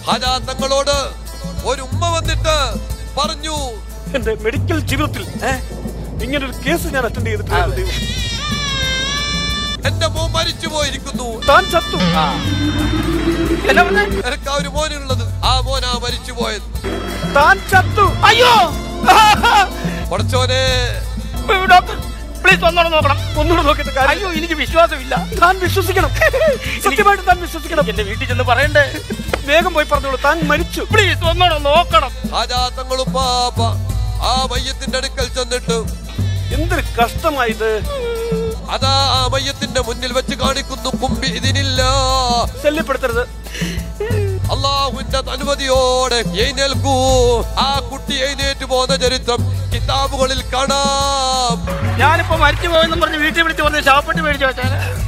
ഹാജാ തങ്ങളോട് ഒരു ഉമ്മ വന്നിട്ട് പറഞ്ഞു എന്റെ മെഡിക്കൽ ജീവിതത്തിൽ ഇങ്ങനെ ഒരു കേസ് ഞാൻ അറ്റൻഡ് ചെയ്തിട്ടില്ല ദൈവം. എന്റെ മോൻ മരിച്ചു പോയിരിക്കുന്നു താൻ ചത്തു എന്നാ പറഞ്ഞേ? എനിക്ക് ആ ഒരു മോനുള്ളത് ആ മോനാ മരിച്ചു പോയത് താൻ ചത്തു അയ്യോ പഠിച്ചോനെ ഡോക്ടർ പ്ലീസ് ഒന്നോടെ നോക്കണം ഒന്നുകൂടെ നോക്കിയിട്ട് കാര്യം അയ്യോ എനിക്ക് വിശ്വാസമില്ല താൻ വിശ്വസിക്കണം സത്യമായിട്ട് താൻ വിശ്വസിക്കണം എന്റെ വീട്ടിൽ ചെന്ന് പറയണ്ടേ വേഗം പോയി പറഞ്ഞോളൂ താൻ മരിച്ചു പ്ലീസ് ഒന്നോടെ നോക്കണം ഹാജാ തങ്ങളും പാപ്പ ആ മയ്യത്തിന്റെ അടുക്കൽ ചെന്നിട്ട് എന്തൊരു കഷ്ടമായത് അതാ ആ മയ്യത്തിന്റെ മുന്നിൽ വെച്ച് കാണിക്കുന്നു കുമ്പി ഇതിനില്ല ശല്യപ്പെടുത്തരുത് അള്ളാഹുവിന്റെ അനുമതിയോടെ എഴുന്നേൽക്കൂ ആ കുട്ടി എഴുന്നേറ്റ് പോകുന്ന ചരിത്രം കിതാബുകളിൽ കാണാം ഞാനിപ്പോ മരിച്ചു പോയെന്നും പറഞ്ഞ് വീട്ടിൽ വിളിച്ച് പറഞ്ഞ് ശാപ്പെട്ട് മേടിച്ചു വെച്ചാൽ